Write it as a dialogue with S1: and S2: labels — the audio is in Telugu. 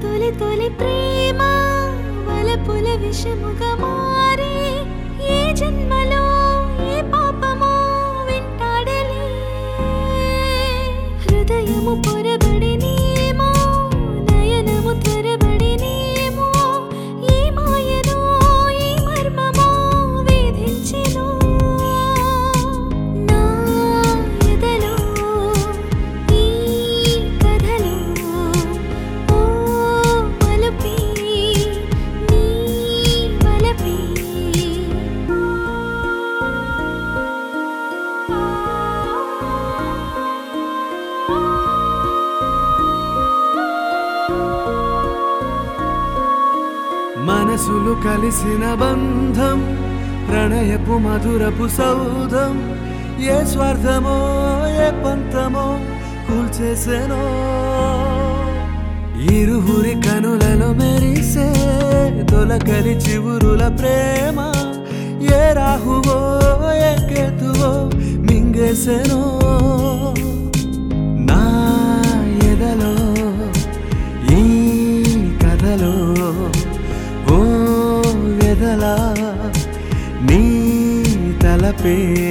S1: తొలి తొలి ప్రేమ వలపుల విషముగా మారి ఏ జన్మలో ఏ పాపమో వెంటాడలే హృదయము పొరబడినేమో నయనము త్వరబడినేమో ఏ మాయనో ఏ మర్మమో వేధించెను నా ఎదలో ఈ కథలో ఓ మలుపే నీ వలపే
S2: మనసులు కలిసిన బంధం ప్రణయపు మధురపు సౌధం ఏ స్వార్థమో ఏ పంతమో కూల్చేసెనో ఇరువురి కనులలో మెరిసే తొలకలి చివురుల ప్రేమ ఏ రాహువో ఏ కేతువో మింగేసెనో నా ఎదలో ఈ కథలో ఓ ఎదలా నీ తలపే